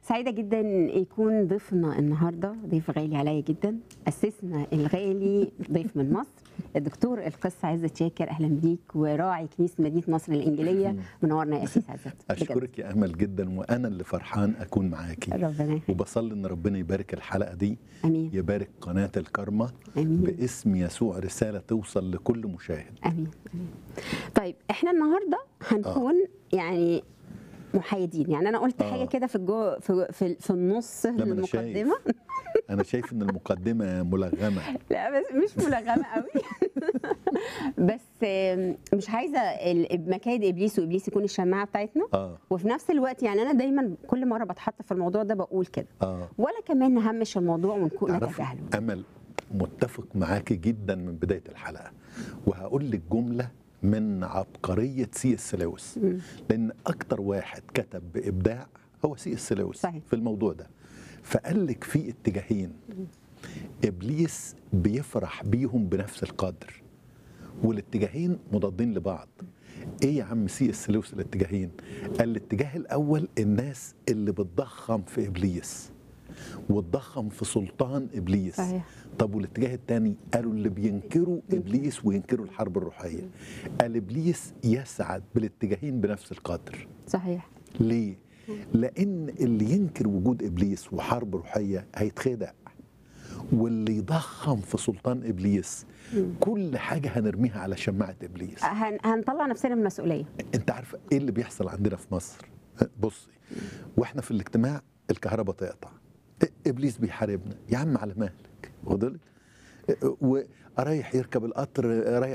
سعيدة جدا يكون ضيفنا النهارده ضيف غالي عليا جدا أسسنا الغالي ضيف من مصر الدكتور القس عزت شاكر أهلا بيك وراعي كنيسة مدينة مصر الإنجيلية منورنا يا أسيس عزت بجد. اشكرك يا امل جدا وانا اللي فرحان اكون معاكي ربنا يخليك وبصلي ان ربنا يبارك الحلقه دي آمين يبارك قناه الكرمه آمين باسم يسوع رساله توصل لكل مشاهد امين امين طيب احنا النهارده هنكون يعني محايدين يعني انا قلت آه. حاجه كده في الجو في في, في النص لا، ما أنا شايف. المقدمه انا شايف ان المقدمه ملغمه لا بس مش ملغمه قوي بس آم، مش عايزه ال- مكايد ابليس وابليس يكون الشماعه بتاعتنا اه وفي نفس الوقت يعني انا دايما كل مره بتحط في الموضوع ده بقول كده اه ولا كمان نهمش الموضوع ونكون تعرفي نتجاهله امل متفق معاكي جدا من بدايه الحلقه وهقول لك جمله من عبقريه سي اس لويس مم. لان اكتر واحد كتب بابداع هو سي اس لويس صحيح. في الموضوع ده فقال لك في اتجاهين ابليس بيفرح بيهم بنفس القدر والاتجاهين مضادين لبعض ايه يا عم سي اس لويس الاتجاهين قال الاتجاه الاول الناس اللي بتضخم في ابليس وتضخم في سلطان ابليس صحيح. طب والاتجاه الثاني قالوا اللي بينكروا ابليس وينكروا الحرب الروحيه قال ابليس يسعد بالاتجاهين بنفس القدر صحيح ليه لان اللي ينكر وجود ابليس وحرب روحيه هيتخدع واللي يضخم في سلطان ابليس كل حاجه هنرميها على شماعه ابليس هن هنطلع نفسنا من المسؤوليه انت عارفه ايه اللي بيحصل عندنا في مصر بصي واحنا في الاجتماع الكهرباء تقطع ابليس بيحاربنا يا عم على مهلك واخد بالك؟ ورايح يركب القطر رايح